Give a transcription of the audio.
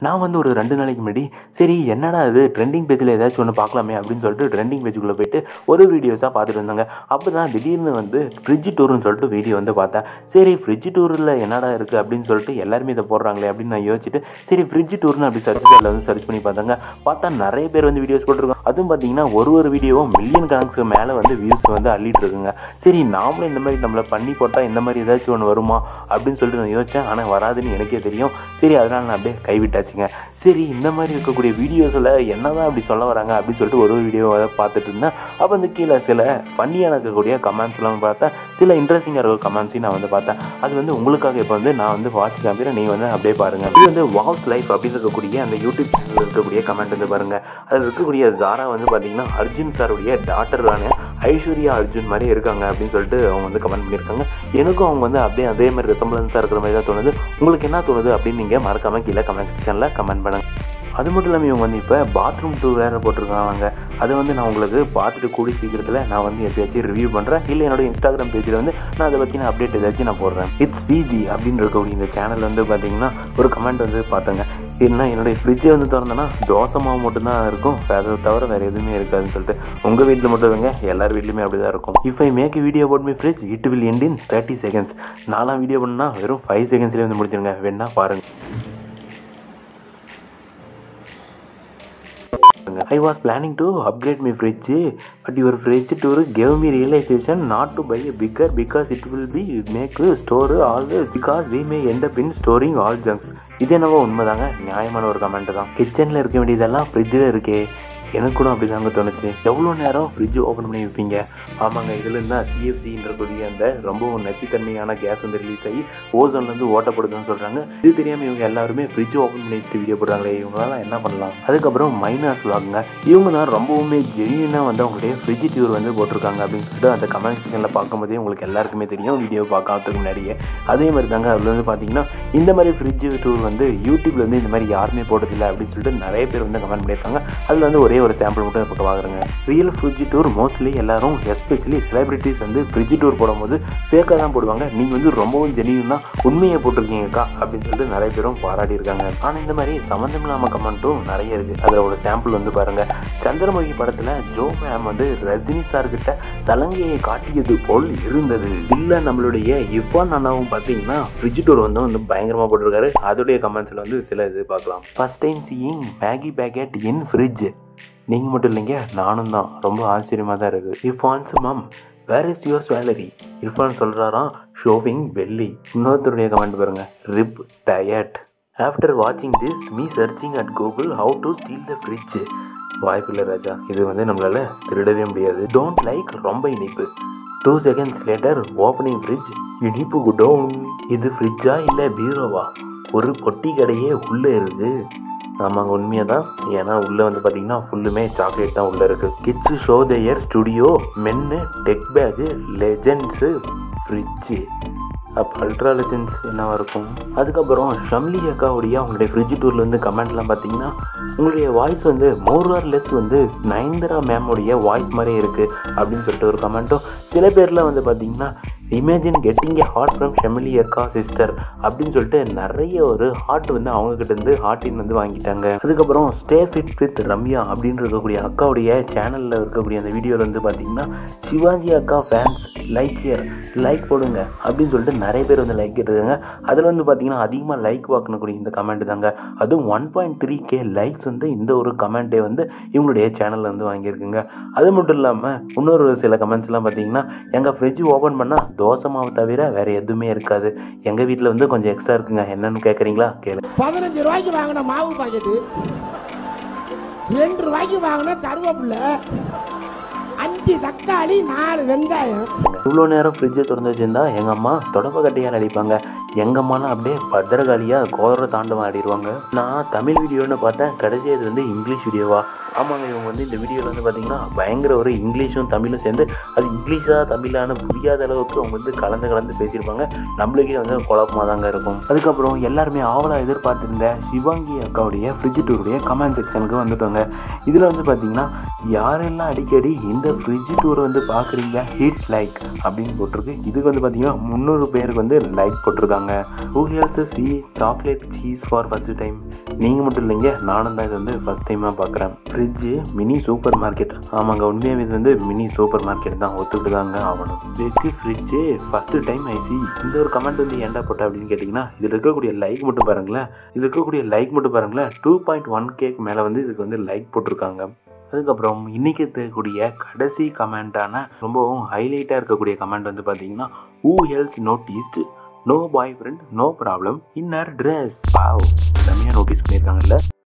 நான் வந்து ஒரு ரெண்டு நாளைக்கு முன்னாடி சரி என்னடா இது ட்ரெண்டிங் பேஜில் ஏதாச்சும் ஒன்று பார்க்கலாமே அப்படின்னு சொல்லிட்டு ட்ரெண்டிங் பேஜுக்குள்ளே போயிட்டு ஒரு வீடியோஸாக பார்த்துட்டு இருந்தாங்க அப்போ தான் திடீர்னு வந்து ஃப்ரிட்ஜ் டூர்னு சொல்லிட்டு வீடியோ வந்து பார்த்தேன் சரி ஃப்ரிட்ஜ் டூரில் என்னடா இருக்குது அப்படின்னு சொல்லிட்டு எல்லாருமே இதை போடுறாங்களே அப்படின்னு நான் யோசிச்சுட்டு சரி ஃப்ரிட்ஜ் டூர்னு அப்படி சர்ச் பேரில் வந்து சர்ச் பண்ணி பார்த்தாங்க பார்த்தா நிறைய பேர் வந்து வீடியோஸ் போட்டிருக்காங்க அதுவும் பார்த்தீங்கன்னா ஒரு ஒரு வீடியோவும் மில்லியன் கணக்கு மேலே வந்து வியூஸ் வந்து அள்ளிட்டு இருக்குங்க சரி நாமளும் இந்த மாதிரி நம்மளை பண்ணி போட்டால் இந்த மாதிரி ஏதாச்சும் ஒன்று வருமா அப்படின்னு சொல்லிட்டு நான் யோசித்தேன் ஆனால் வராதுன்னு எனக்கே தெரியும் சரி அதனால் நான் அப்படியே கைவிட்டாச்சுங்க சரி இந்த மாதிரி இருக்கக்கூடிய வீடியோஸில் என்னதான் அப்படி சொல்ல வராங்க அப்படின்னு சொல்லிட்டு ஒரு ஒரு வீடியோவை பார்த்துட்டு இருந்தேன் அப்போ வந்து கீழே சில ஃபன்னியாக இருக்கக்கூடிய கமெண்ட்ஸ்லாம் பார்த்தேன் சில இன்ட்ரெஸ்டிங்காக இருக்க கமெண்ட்ஸையும் நான் வந்து பார்த்தேன் அது வந்து உங்களுக்காக இப்போ வந்து நான் வந்து வாட்ச் காமிக்கிறேன் நீங்கள் வந்து அப்படியே பாருங்கள் இது வந்து வாவ்ஸ் லைஃப் அப்படின்னு இருக்கக்கூடிய அந்த யூடியூப் சேனலில் இருக்கக்கூடிய கமெண்ட் வந்து பாருங்கள் அதில் இருக்கக்கூடிய ஜாரா வந்து பார்த்தீங்கன்னா அர்ஜுன் சாருடைய டாட்டரான ஐஸ்வர்யா அர்ஜுன் மாதிரி இருக்காங்க அப்படின்னு சொல்லிட்டு அவங்க வந்து கமெண்ட் பண்ணியிருக்காங்க எனக்கும் அவங்க வந்து அப்படியே அதே மாதிரி ரெசம்பலன்ஸாக இருக்கிற மாதிரி தான் தோணுது உங்களுக்கு என்ன தோணுது அப்படின்னு நீங்கள் மறக்காமல் கீழே கமெண்ட் செக்ஷனில் கமெண்ட் பண்ணுங்கள் அது மட்டும் இல்லாமல் இவங்க வந்து இப்போ பாத்ரூம் டூர் வேறு போட்டிருக்காங்க அதை வந்து நான் உங்களுக்கு பார்த்துட்டு கூடி சீக்கிரத்தில் நான் வந்து எப்பயாச்சும் ரிவ்யூ பண்ணுறேன் இல்லை என்னோட இன்ஸ்டாகிராம் பேஜில் வந்து நான் அதை பற்றின அப்டேட் ஏதாச்சும் நான் போடுறேன் இட்ஸ் பிஜி அப்படின்னு இருக்கக்கூடிய இந்த சேனல் வந்து பார்த்தீங்கன்னா ஒரு கமெண்ட் வந்து பார்த்தேங்க என்ன என்னுடைய ஃப்ரிட்ஜை வந்து திறந்தேன்னா தோசை மாவு மட்டும்தான் இருக்கும் அதை தவிர வேறு எதுவுமே இருக்காதுன்னு சொல்லிட்டு உங்கள் வீட்டில் மட்டும் இல்லைங்க எல்லார் வீட்லையுமே அப்படி தான் இருக்கும் if I make video about my fridge it will end in thirty seconds நாலாம் வீடியோ பண்ணால் வெறும் ஃபைவ் செகண்ட்ஸ்லேயே வந்து முடிச்சிருங்க வேணா பாருங்கள் I was planning to upgrade my fridge, but your fridge tour gave me realization not to buy a bigger because it will be make store all because we may end up in storing all junks. இது என்னவோ உண்மைதாங்க நியாயமான ஒரு comment தான் கிச்சனில் இருக்க வேண்டியதெல்லாம் ஃப்ரிட்ஜில் இருக்கே எனக்கு கூட அப்படி தாங்க தோணுச்சு எவ்வளோ நேரம் ஃப்ரிட்ஜ் ஓப்பன் பண்ணி வைப்பீங்க ஆமாங்க இதுல இருந்தால் சிஎஃப்சின்றக்கூடிய அந்த ரொம்பவும் நச்சுத்தன்மையான கேஸ் வந்து ரிலீஸ் ஆகி ஓசோன்லேருந்து ஓட்டப்படுதுன்னு சொல்கிறாங்க இது தெரியாமல் இவங்க எல்லாருமே ஃப்ரிட்ஜ் ஓப்பன் பண்ணி வச்சுட்டு வீடியோ போடுறாங்களே இவங்களால என்ன பண்ணலாம் அதுக்கப்புறம் மைனஸ் வாங்க இவங்க தான் ரொம்பவுமே ஜெனியூனாக வந்து அவங்களுடைய ஃப்ரிட்ஜ் டியூர் வந்து போட்டிருக்காங்க அப்படின்னு சொல்லிட்டு அந்த கமெண்ட் செக்ஷனில் பார்க்கும்போதே உங்களுக்கு எல்லாருக்குமே தெரியும் வீடியோ பார்க்காததுக்கு முன்னாடியே அதே மாதிரி தாங்க அதில் வந்து பார்த்தீங்கன்னா இந்த மாதிரி ஃப்ரிட்ஜ் டூர் வந்து யூடியூப்ல வந்து இந்த மாதிரி யாருமே போட்டதில்லை அப்படின்னு சொல்லிட்டு நிறைய பேர் வந்து கமெண்ட் பண்ணியிருக்காங்க அதில் வந்து ஒரே ஒரு சாம்பிள் மட்டும் இப்போ வாங்குறேங்க ரியல் ஃப்ரிட்ஜ் டூர் மோஸ்ட்லி எல்லாரும் எஸ்பெஷலி செலிபிரிட்டிஸ் வந்து ஃப்ரிட்ஜ் டூர் போடும்போது ஃபேக்காக தான் போடுவாங்க நீங்கள் வந்து ரொம்பவும் ஜெனியூனா உண்மையை போட்டிருக்கீங்கக்கா அப்படின்னு சொல்லிட்டு நிறைய பேரும் பாராட்டி இருக்காங்க ஆனால் இந்த மாதிரி சம்மந்தம் இல்லாமல் கமெண்ட்டும் நிறைய இருக்குது அதில் ஒரு சாம்பிள் வந்து பாருங்கள் சந்திரமுகி படத்தில் ஜோ மேம் வந்து ரஜினி சார் கிட்ட சலங்கையை காட்டியது போல் இருந்தது இல்லை நம்மளுடைய இஃபான் அண்ணாவும் பார்த்தீங்கன்னா ஃப்ரிட்ஜ் டூர் வந்து வந்து பயங்கரமாக போட்டிருக்காரு அதோடைய கமெண்ட்ஸில் வந்து சில இது பார்க்கலாம் first time seeing Maggi packet in fridge நீங்கள் மட்டும் இல்லைங்க நானும் தான் ரொம்ப ஆச்சரியமாக தான் இருக்குது Irfan's mum where is your salary Irfan சொல்கிறாராம் ஷோவிங் பெல்லி இன்னொருத்தருடைய கமெண்ட் பாருங்க ரிப் டயட் ஆஃப்டர் வாட்சிங் this me searching at Google how to steal the fridge வாய்ப்பில்லை ராஜா இது வந்து நம்மளால திருடவே முடியாது டோன்ட் லைக் ரொம்ப இனிப்பு two seconds later opening fridge இனிப்பு குடோன் இது ஃப்ரிட்ஜா இல்லை பீரோவா ஒரு பொட்டி கடையே உள்ளே இருக்குது ஆமாங்க உண்மையாக தான் ஏன்னா உள்ளே வந்து பார்த்தீங்கன்னா ஃபுல்லுமே சாக்லேட் தான் உள்ளே இருக்குது kids show their studio menu tech bag legends fridge அப்போ அல்ட்ரா லெஜெண்ட்ஸ் என்னவா இருக்கும் அதுக்கப்புறம் ஷம்லி அக்காவுடைய அவங்களுடைய ஃப்ரிட்ஜ் டூரில் வந்து கமெண்ட்லாம் பார்த்தீங்கன்னா உங்களுடைய வாய்ஸ் வந்து மோர் ஆர் லெஸ் வந்து நயன்தரா மேமுடைய வாய்ஸ் மாதிரியே இருக்குது அப்படின்னு சொல்லிட்டு ஒரு கமெண்ட்டும் சில பேரில் வந்து பார்த்தீங்கன்னா imagine getting a heart from Shemili அக்கா சிஸ்டர் அப்படின்னு சொல்லிட்டு நிறைய ஒரு ஹார்ட் வந்து அவங்கக்கிட்ட இருந்து ஹார்ட்டின் வந்து வாங்கிட்டாங்க அதுக்கப்புறம் ஸ்டே ஃபிட் வித் ரம்யா அப்படின்னு இருக்கக்கூடிய அக்காவுடைய சேனலில் இருக்கக்கூடிய அந்த வீடியோவில் வந்து பார்த்தீங்கன்னா சிவாஜி அக்கா ஃபேன்ஸ் லைக் ஹியர் லைக் போடுங்க அப்படின்னு சொல்லிட்டு நிறைய பேர் வந்து லைக் இருக்காங்க அதில் வந்து பார்த்தீங்கன்னா அதிகமாக லைக் வாக்கக்கூடிய இந்த கமெண்ட் தாங்க அதுவும் one point three K likes வந்து இந்த ஒரு கமெண்ட்டே வந்து இவங்களுடைய சேனலில் வந்து வாங்கியிருக்குங்க அது மட்டும் இல்லாமல் இன்னொரு சில கமெண்ட்ஸ்லாம் பார்த்தீங்கன்னா எங்கள் ஃப்ரிட்ஜ் ஓப்பன் பண்ணால் தோசை மாவு தவிர வேறு எதுவுமே இருக்காது எங்கள் வீட்டில் வந்து கொஞ்சம் எக்ஸ்ட்ரா இருக்குங்க என்னன்னு கேட்குறீங்களா கேளு பதினஞ்சு ரூபாய்க்கு வாங்கின மாவு பாக்கெட்டு ரெண்டு ரூபாய்க்கு வாங்கின கருவேப்பிலை அஞ்சு தக்காளி நாலு வெங்காயம் இவ்வளோ நேரம் ஃப்ரிட்ஜை திறந்து வச்சிருந்தா எங்கள் அம்மா தொடப்ப கட்டையால் அடிப்பாங்க எங்கள் அம்மாலாம் அப்படியே பத்திரகாளியாக கோர தாண்டவம் ஆடிடுவாங்க நான் தமிழ் வீடியோன்னு பார்த்தேன் கடைசி அது வந்து இங்கிலீஷ் வீடியோவா ஆமாங்க இவங்க வந்து இந்த வீடியோவில் வந்து பார்த்தீங்கன்னா பயங்கர ஒரு இங்கிலீஷும் தமிழும் சேர்ந்து அது இங்கிலீஷாக தமிழான புரியாத அளவுக்கு அவங்க வந்து கலந்து கலந்து பேசியிருப்பாங்க நம்மளுக்கே வந்து குழப்பமாக தாங்க இருக்கும் அதுக்கப்புறம் எல்லாருமே ஆவலாக எதிர்பார்த்திருந்த சிவாங்கி அக்காவுடைய ஃப்ரிட்ஜ் டூருடைய கமெண்ட் செக்ஷனுக்கு வந்துட்டோங்க இதில் வந்து பார்த்தீங்கன்னா யாரெல்லாம் அடிக்கடி இந்த ஃப்ரிட்ஜ் டூர் வந்து பார்க்குறீங்க ஹிட் லைக் அப்படின்னு போட்டிருக்கு இதுக்கு வந்து பார்த்தீங்கன்னா முந்நூறு பேருக்கு வந்து லைக் போட்டிருக்காங்க who hells see chocolate cheese for first time நீங்கள் மட்டும் இல்லைங்க நானும் தான் இது வந்து ஃபஸ்ட் டைமாக பார்க்குறேன் ஃப்ரிட்ஜு மினி சூப்பர் மார்க்கெட் ஆமாங்க உண்மையாகவே இது வந்து மினி சூப்பர் மார்க்கெட் தான் ஒத்துக்கிட்டு தாங்க ஆகணும் வெக்கு ஃப்ரிட்ஜு ஃபஸ்ட்டு டைம் ஐசி இந்த ஒரு கமெண்ட் வந்து ஏன்டா போட்ட அப்படின்னு கேட்டிங்கன்னா இதில் இருக்கக்கூடிய லைக் மட்டும் பாருங்களேன் இதில் இருக்கக்கூடிய லைக் மட்டும் பாருங்களேன் டூ பாயிண்ட் ஒன் கேக் மேலே வந்து இதுக்கு வந்து லைக் போட்டிருக்காங்க அதுக்கப்புறம் இன்றைக்கி இருக்கக்கூடிய கடைசி கமெண்ட்டான ரொம்பவும் ஹைலைட்டாக இருக்கக்கூடிய கமெண்ட் வந்து பார்த்தீங்கன்னா who hells noticed no boyfriend no problem inner dress wow செம்மையாக நோட்டீஸ் பண்ணியிருக்காங்கல்ல